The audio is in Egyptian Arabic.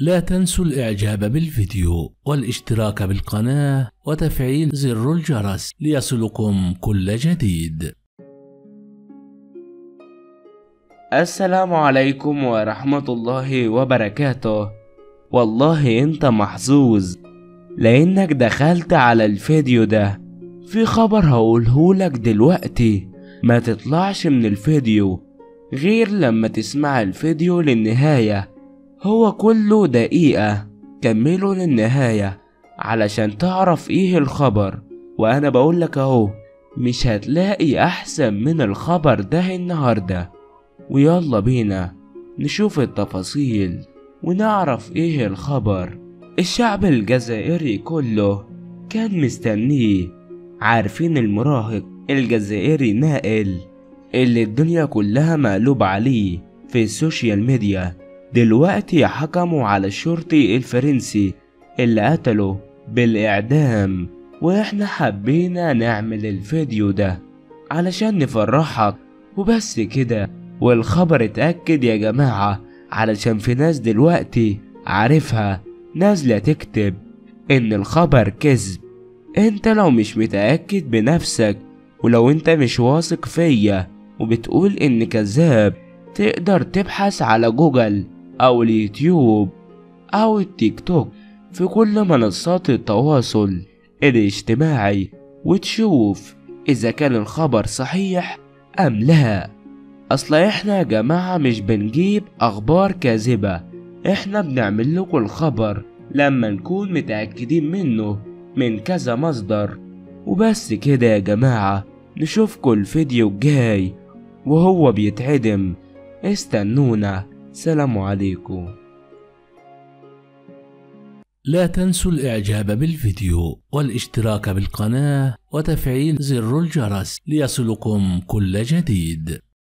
لا تنسوا الاعجاب بالفيديو والاشتراك بالقناة وتفعيل زر الجرس ليصلكم كل جديد السلام عليكم ورحمة الله وبركاته والله انت محظوظ لانك دخلت على الفيديو ده في خبر هقولهولك دلوقتي ما تطلعش من الفيديو غير لما تسمع الفيديو للنهاية هو كله دقيقة كمله للنهاية علشان تعرف ايه الخبر وانا بقولك اهو مش هتلاقي احسن من الخبر ده النهارده ويلا بينا نشوف التفاصيل ونعرف ايه الخبر الشعب الجزائري كله كان مستنيه عارفين المراهق الجزائري نائل اللي الدنيا كلها مقلوب عليه في السوشيال ميديا دلوقتي حكموا على الشرطي الفرنسي اللي قتله بالإعدام وإحنا حبينا نعمل الفيديو ده علشان نفرحك وبس كده والخبر اتأكد يا جماعة علشان في ناس دلوقتي عارفها نازلة تكتب إن الخبر كذب انت لو مش متأكد بنفسك ولو انت مش واثق فيا وبتقول ان كذاب تقدر تبحث على جوجل او اليوتيوب او التيك توك في كل منصات التواصل الاجتماعي وتشوف اذا كان الخبر صحيح ام لا اصل احنا يا جماعة مش بنجيب اخبار كاذبة احنا بنعمل لكم الخبر لما نكون متأكدين منه من كذا مصدر وبس كده يا جماعة نشوفكم الفيديو الجاي وهو بيتعدم استنونا سلام عليكم لا تنسوا الاعجاب بالفيديو والاشتراك بالقناة وتفعيل زر الجرس ليصلكم كل جديد